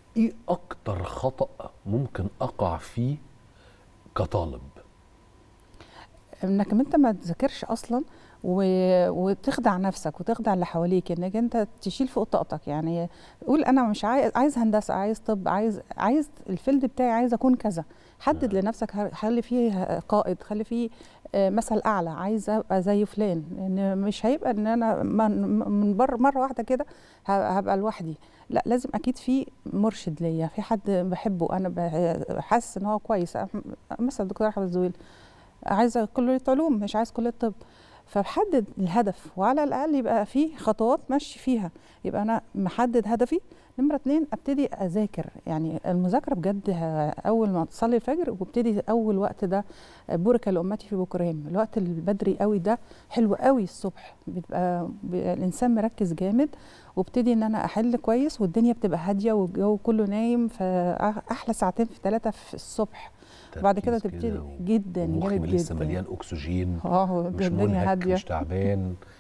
ايه اكتر خطا ممكن اقع فيه كطالب انك انت ما تذاكرش اصلا و... وتخدع نفسك وتخدع اللي حواليك انك انت تشيل فوق طاقتك يعني قول انا مش عايز عايز هندسه عايز طب عايز عايز الفيلد بتاعي عايز اكون كذا حدد آه. لنفسك خلي فيه قائد خلي فيه آه، مثل اعلى عايز ابقى زي فلان لان مش هيبقى ان انا من من بره مره واحده كده ه- هبقى لوحدي لا لازم اكيد في مرشد ليا في حد بحبه انا ب- حاسس ان هو كويس مثلا الدكتور احمد زويل عايزه كليه علوم مش عايز كليه طب فبحدد الهدف وعلى الاقل يبقى في خطوات ماشي فيها يبقى انا محدد هدفي نمرة اتنين ابتدي اذاكر يعني المذاكرة بجد ه- اول ما تصلي الفجر وابتدي اول وقت ده بورك لامتي في بكرهم الوقت البدري قوي ده حلو قوي الصبح بيبقى ب- الانسان مركز جامد وابتدي ان انا احل كويس والدنيا بتبقى هاديه والجو كله نايم فاحلى ساعتين في ثلاثه في الصبح بعد كده تركيز تبتدي و- جدا ومخي جامد لسه جدا مليان اكسجين اه مش الدنيا منهك هاديه مش تعبان